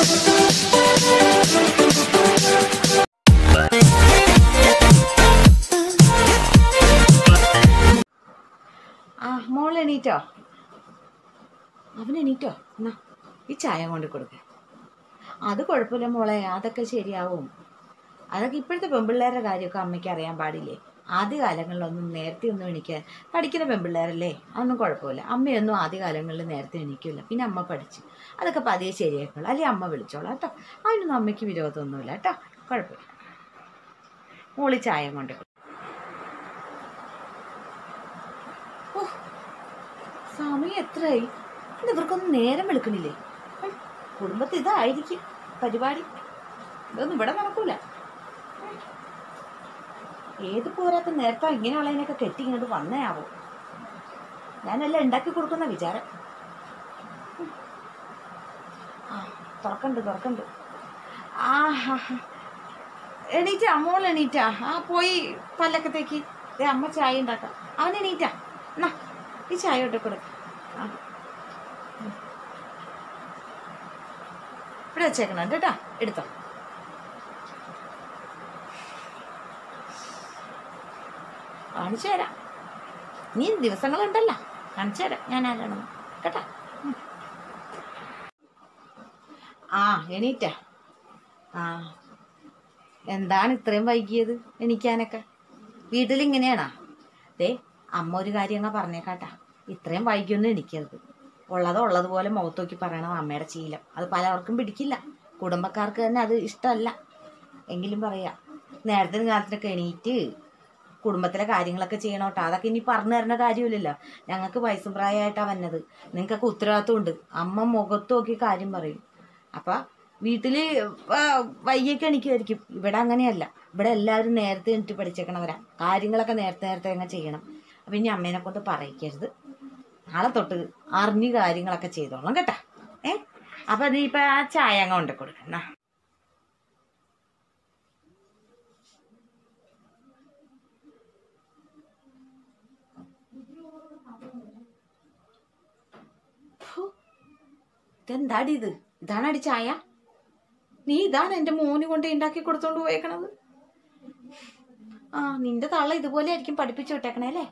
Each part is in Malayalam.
ആ മോൾ എണീറ്റോ അവൻ എണീറ്റോ എന്നാ ഈ ചായ കൊണ്ട് കൊടുക്ക അത് കുഴപ്പമില്ല മോളെ അതൊക്കെ ശരിയാവും അതൊക്കെ ഇപ്പോഴത്തെ പെൺപിള്ളേരുടെ കാര്യമൊക്കെ അമ്മയ്ക്ക് അറിയാൻ പാടില്ലേ ആദ്യ കാലങ്ങളിലൊന്നും നേരത്തെ ഒന്നും എണീക്കാൻ പഠിക്കുന്ന പെൺപിള്ളേരല്ലേ അതൊന്നും കുഴപ്പമില്ല അമ്മയൊന്നും ആദ്യ കാലങ്ങളിൽ നേരത്തെ എണീക്കില്ല പിന്നെ അമ്മ പഠിച്ചു അതൊക്കെ പതിയെ ശരിയായിക്കോളൂ അല്ലെങ്കിൽ അമ്മ വിളിച്ചോളാം കേട്ടോ അതിനൊന്നും അമ്മയ്ക്ക് വിരോധമൊന്നുമില്ല കേട്ടോ കുഴപ്പമില്ല മോളി ചായ കൊണ്ട് കൊടുക്ക്. ഓ സമയം എത്രയായി ഇന്ന് ഇവർക്കൊന്നും നേരം വെളുക്കണില്ലേ ഹ്, കുടുംബത്തിൽ ഇതായിരിക്കും പരിപാടി ഇതൊന്നും ഇവിടെ നടക്കൂല ഹ്. ഏത് പോരാത്ത നേരത്തെ ഇങ്ങനെയുള്ളതിനൊക്കെ കെട്ടി ഇങ്ങോട്ട് വന്നേയാവോ ഞാനെല്ലാം ഉണ്ടാക്കി കൊടുക്കുന്ന വിചാരം ഹ്. ആ തുറക്കണ്ട് തുറക്കണ്ട് ആ ഹാ ഹാ. എണീറ്റാ മോൾ എണീറ്റാ ആ പോയി പല്ലക്കത്തേക്ക് ദേ അമ്മ ചായ ഉണ്ടാക്കാം അവൻ എണീറ്റാ എന്നാ ഈ ചായ ഇട്ട് കൊടുക്ക ആ ഉം. ഇവിടെ വെച്ചേക്കണം കേട്ടാ എടുത്തോ കാണിച്ചു തരാം നീ ദിവസങ്ങളുണ്ടല്ലോ കാണിച്ചു തരാം ഞാൻ ആരാണെന്ന് കേട്ടാ ഉം. ആ എണീറ്റാ ആ എന്താണ് ഇത്രയും വൈകിയത് എണീക്കാനൊക്കെ വീട്ടിലിങ്ങനെയാണാ ദേ അമ്മ ഒരു കാര്യം അങ്ങ് പറഞ്ഞേക്കാട്ടാ ഇത്രയും വൈകിയൊന്നും എണീക്കരുത് ഉള്ളത് ഉള്ളതുപോലെ മുഖത്ത് നോക്കി പറയണം അമ്മയുടെ ശീലം അത് പലർക്കും പിടിക്കില്ല കുടുംബക്കാർക്ക് തന്നെ അത് ഇഷ്ടമല്ല എങ്കിലും പറയാ നേരത്തെ കാലത്തിനൊക്കെ എണീറ്റ് കുടുംബത്തിലെ കാര്യങ്ങളൊക്കെ ചെയ്യണം കേട്ടോ അതൊക്കെ ഇനി പറഞ്ഞു തരേണ്ട കാര്യമില്ലല്ലോ ഞങ്ങൾക്ക് വയസ്സും പ്രായമായിട്ടാണ് വന്നത് നിങ്ങൾക്കൊക്കെ ഉത്തരവാദിത്വമുണ്ട് അമ്മ മുഖത്ത് നോക്കി കാര്യം പറയും അപ്പം വീട്ടിൽ വൈകിയൊക്കെ എണീക്കുമായിരിക്കും ഇവിടെ അങ്ങനെയല്ല ഇവിടെ എല്ലാവരും നേരത്തെ എണീറ്റ് പഠിച്ചേക്കണവരാ കാര്യങ്ങളൊക്കെ നേരത്തെ നേരത്തെ അങ്ങ് ചെയ്യണം അപ്പം ഇനി അമ്മേനെ കൊണ്ട് പറയിക്കരുത് നാളെ തൊട്ട് അറിഞ്ഞ് കാര്യങ്ങളൊക്കെ ചെയ്തോളാം കേട്ടാ ഏ അപ്പം നീ ഇപ്പം ആ ചായ അങ്ങ് കൊണ്ട് കൊടുക്കണ ഇതെന്താടി ഇത് ഇതാണടി ചായ നീ ഇതാണ് എൻ്റെ മോന് കൊണ്ട് ഉണ്ടാക്കി കൊടുത്തോണ്ട് പോയേക്കണത് ആ നിന്റെ തള്ള ഇതുപോലെ ആയിരിക്കും പഠിപ്പിച്ചു വിട്ടേക്കണേ അല്ലേ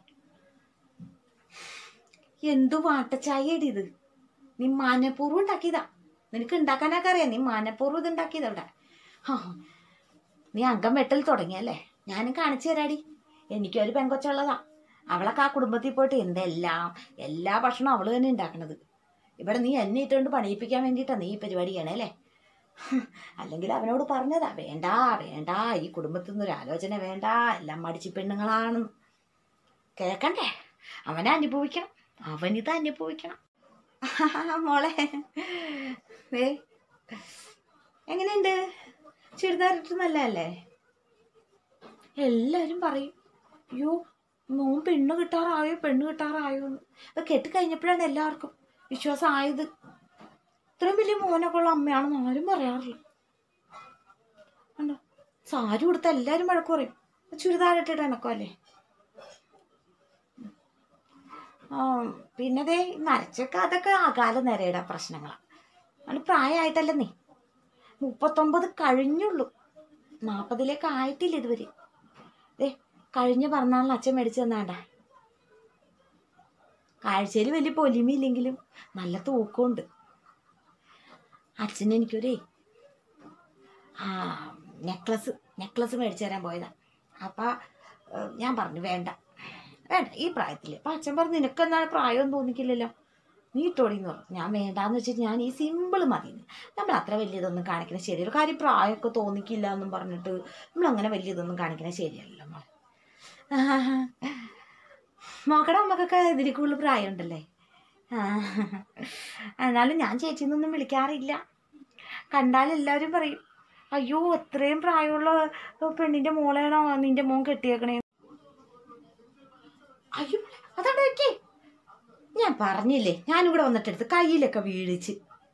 എന്തു വാട്ടച്ചായടി ഇത് നീ മാനപൂർവ്വം ഉണ്ടാക്കിയതാ നിനക്ക് ഉണ്ടാക്കാനൊക്കെ അറിയാം നീ മാനപൂർവ്വം ഇത് ഉണ്ടാക്കിയതാ ഇവിടെ ആ നീ അംഗം വെട്ടൽ തുടങ്ങിയല്ലേ ഞാനും കാണിച്ചു തരാടി എനിക്കൊരു പെങ്കൊച്ചുള്ളതാ അവളൊക്കെ ആ കുടുംബത്തിൽ പോയിട്ട് എന്തെല്ലാം എല്ലാ ഭക്ഷണവും അവള് തന്നെ ഉണ്ടാക്കണത് ഇവിടെ നീ എന്നെ ഇട്ടുകൊണ്ട് പണിയിപ്പിക്കാൻ വേണ്ടിയിട്ടാ നീ ഈ പരിപാടി ചെയ്യണേ അല്ലേ അല്ലെങ്കിൽ അവനോട് പറഞ്ഞതാ വേണ്ട വേണ്ട ഈ കുടുംബത്തിൽ നിന്ന് ഒരു ആലോചന വേണ്ട എല്ലാം മടിച്ച് പെണ്ണുങ്ങളാണ് കേൾക്കണ്ടേ അവനെ അനുഭവിക്കണം അവനിത് അനുഭവിക്കണം മോളെ ഏ എങ്ങനെയുണ്ട് ചുരിദാർ ഇട്ട് നല്ലതല്ലേ എല്ലാവരും പറയും അയ്യോ മോൻ പെണ്ണ് കിട്ടാറായോ പെണ്ണ് സാറായോ എന്ന് അത് കെട്ടിക്കഴിഞ്ഞപ്പോഴാണ് എല്ലാവർക്കും വിശ്വാസം ആയത് ഇത്രയും വലിയ മോനൊക്കെ ഉള്ള അമ്മയാണെന്ന് ആരും പറയാറില്ല കണ്ടോ സാരി കൊടുത്ത എല്ലാവരും വഴക്ക് പറയും ചുരിദാർ ഇട്ടിട്ട് എനക്കല്ലേ ആ പിന്നെ ദേ നരച്ചൊക്കെ അതൊക്കെ അകാല നിരയുടെ പ്രശ്നങ്ങളാണ് അത് പ്രായമായിട്ടല്ല നീ മുപ്പത്തൊമ്പത് കഴിഞ്ഞുള്ളൂ നാൽപ്പതിലേക്ക് ആയിട്ടില്ല ഇതുവരെ ദേ കഴിഞ്ഞ പിറന്നാളിന് അച്ഛൻ മേടിച്ചു തന്നാണ്ട കാഴ്ചയിൽ വലിയ പൊലിമയില്ലെങ്കിലും നല്ല തൂക്കമുണ്ട് അച്ഛൻ എനിക്കൊരേ ആ നെക്ലസ് നെക്ലസ് മേടിച്ചു തരാൻ പോയതാ അപ്പം ഞാൻ പറഞ്ഞു വേണ്ട വേണ്ട ഈ പ്രായത്തിൽ അപ്പം അച്ഛൻ പറഞ്ഞു നിനക്കെന്താണ് പ്രായം തോന്നിക്കില്ലല്ലോ നീ ഇട്ടോടി എന്ന് പറഞ്ഞു ഞാൻ വേണ്ടാന്ന് വെച്ചിട്ട് ഞാൻ ഈ സിമ്പിൾ മതി നമ്മൾ അത്ര വലിയതൊന്നും കാണിക്കുന്നത് ശരിയല്ല കാര്യം പ്രായമൊക്കെ തോന്നിക്കില്ല എന്നും പറഞ്ഞിട്ട് നമ്മൾ അങ്ങനെ വലിയതൊന്നും കാണിക്കുന്നത് ശരിയല്ലല്ലോ മോളെ നോക്കടാ നമുക്കൊക്കെ ഇതിൽ കൂടുതൽ പ്രായമുണ്ടല്ലേ ആ. എന്നാലും ഞാൻ ചേച്ചിന്നൊന്നും വിളിക്കാറില്ല കണ്ടാൽ എല്ലാവരും പറയും അയ്യോ അത്രയും പ്രായമുള്ള പെണ്ണിന്റെ മോളെയാണോ നിന്റെ മോൻ കെട്ടിയേക്കണേ അയ്യോ അതവിടെ വെക്കേ ഞാൻ പറഞ്ഞില്ലേ ഞാനും കൂടെ വന്നിട്ട് എടുത്ത് കയ്യിലൊക്കെ വീഴിച്ച്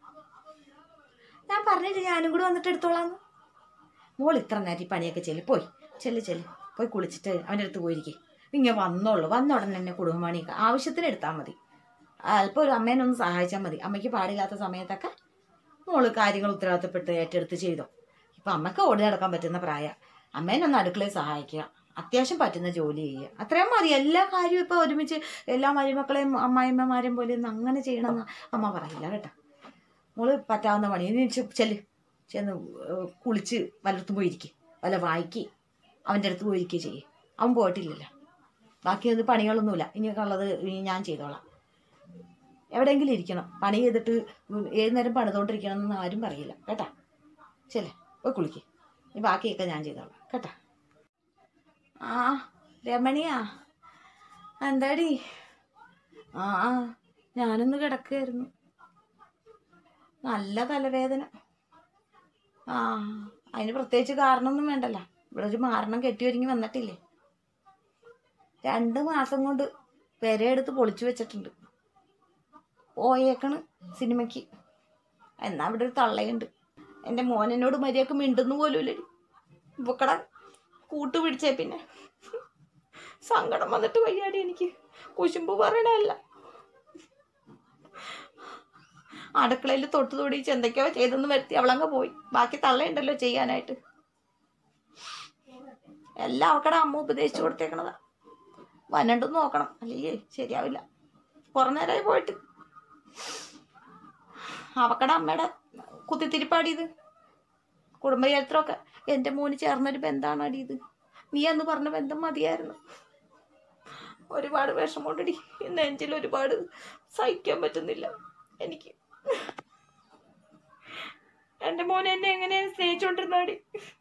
ഞാൻ പറഞ്ഞില്ലേ ഞാനും കൂടെ വന്നിട്ട് എടുത്തോളാന്ന് മോൾ ഇത്ര നേരം ഈ പണിയൊക്കെ ചെല്ലി പോയി ചെല്ലു ചെല്ലു പോയി കുളിച്ചിട്ട് അവൻ്റെ അടുത്ത് പോയിരിക്കേ ഇങ്ങനെ വന്നോളൂ വന്ന ഉടനെ തന്നെ കുടുംബപണിയൊക്കെ ആവശ്യത്തിന് എടുത്താൽ മതി അല്പം ഒരു അമ്മേനെ ഒന്ന് സഹായിച്ചാൽ മതി അമ്മയ്ക്ക് പാടില്ലാത്ത സമയത്തൊക്കെ മോള് കാര്യങ്ങൾ ഉത്തരവാദിത്തപ്പെട്ട് ഏറ്റെടുത്ത് ചെയ്തോ ഇപ്പം അമ്മക്ക് ഓടി നടക്കാൻ പറ്റുന്ന പ്രായ അമ്മേനെ ഒന്ന് അടുക്കളയിൽ സഹായിക്കുക അത്യാവശ്യം പറ്റുന്ന ജോലി ചെയ്യുക അത്രയും മതി എല്ലാ കാര്യവും ഇപ്പം ഒരുമിച്ച് എല്ലാ മരുമക്കളെയും അമ്മായിമ്മമാരെയും പോലെ ഒന്നും അങ്ങനെ ചെയ്യണമെന്ന് അമ്മ പറയില്ല കേട്ടോ മോള് പറ്റാവുന്ന പണി ഇനി ചെ- ചെല്ല് ചെന്ന് ഏഹ് കുളിച്ച് വല്ലയിടത്തും പോയിരിക്കും വല്ല വായിക്ക് അവൻ്റെ അടുത്ത് പോയിരിക്കുക ചെയ്യ് അവൻ പോയിട്ടില്ലല്ലോ ബാക്കിയൊന്നും പണികളൊന്നുമില്ല ഇനിയൊക്കെ ഉള്ളത് ഇനി ഞാൻ ചെയ്തോളാം എവിടെയെങ്കിലും ഇരിക്കണം പണി ചെയ്തിട്ട് ഏത് നേരം പണിതുകൊണ്ടിരിക്കണം എന്ന് ആരും പറയില്ല കേട്ടാ ചെല്ലേ പോയി കുളിക്ക് ഇനി ബാക്കിയൊക്കെ ഞാൻ ചെയ്തോളാം കേട്ടാ ആ രമണിയാ എന്താടി ആ ആ ഞാനൊന്ന് കിടക്കുകയായിരുന്നു നല്ല തലവേദന ആ അതിന് പ്രത്യേകിച്ച് കാരണമൊന്നും വേണ്ടല്ലോ ഇവിടെ ഒരു മാരണം കെട്ടി ഒരുങ്ങി വന്നിട്ടില്ലേ രണ്ട് മാസം കൊണ്ട് പെരയെടുത്ത് പൊളിച്ചു വെച്ചിട്ടുണ്ട് പോയേക്കണ് സിനിമയ്ക്ക് എന്നാ ഇവിടെ ഒരു തള്ളയുണ്ട് എൻ്റെ മോനെന്നോട് മര്യാദക്ക് മിണ്ടുന്നു പോലുമില്ല ഇവക്കട കൂട്ട് പിടിച്ചേ പിന്നെ സങ്കടം വന്നിട്ട് വയ്യാടി എനിക്ക് കുശുമ്പ് പറയണല്ല അടുക്കളയിൽ തൊട്ട് തൊടിച്ച് എന്തൊക്കെയോ ചെയ്തെന്ന് വരുത്തി അവളങ്ങ് പോയി ബാക്കി തള്ളയുണ്ടല്ലോ ചെയ്യാനായിട്ട് എല്ലാം അവക്കടെ അമ്മ ഉപദേശിച്ചു കൊടുത്തേക്കണതാ വന്നണ്ടും നോക്കണം അല്ലേ ശരിയാവില്ല കുറേ നേരമായി പോയിട്ട് അവക്കടെ അമ്മയുടെ കുത്തിത്തിരിപ്പാടി ഇത് കുടുംബചരിത്രമൊക്കെ എൻ്റെ മോന് ചേർന്നൊരു ബന്ധമാണ് അടി ഇത് നീ അന്ന് പറഞ്ഞ ബന്ധം മതിയായിരുന്നു ഒരുപാട് വിഷമമുണ്ടടി നെഞ്ചിൽ ഒരുപാട് സഹിക്കാൻ പറ്റുന്നില്ല എനിക്ക് എൻ്റെ മോൻ എന്നെ എങ്ങനെ സ്നേഹിച്ചുകൊണ്ടിരുന്നാടി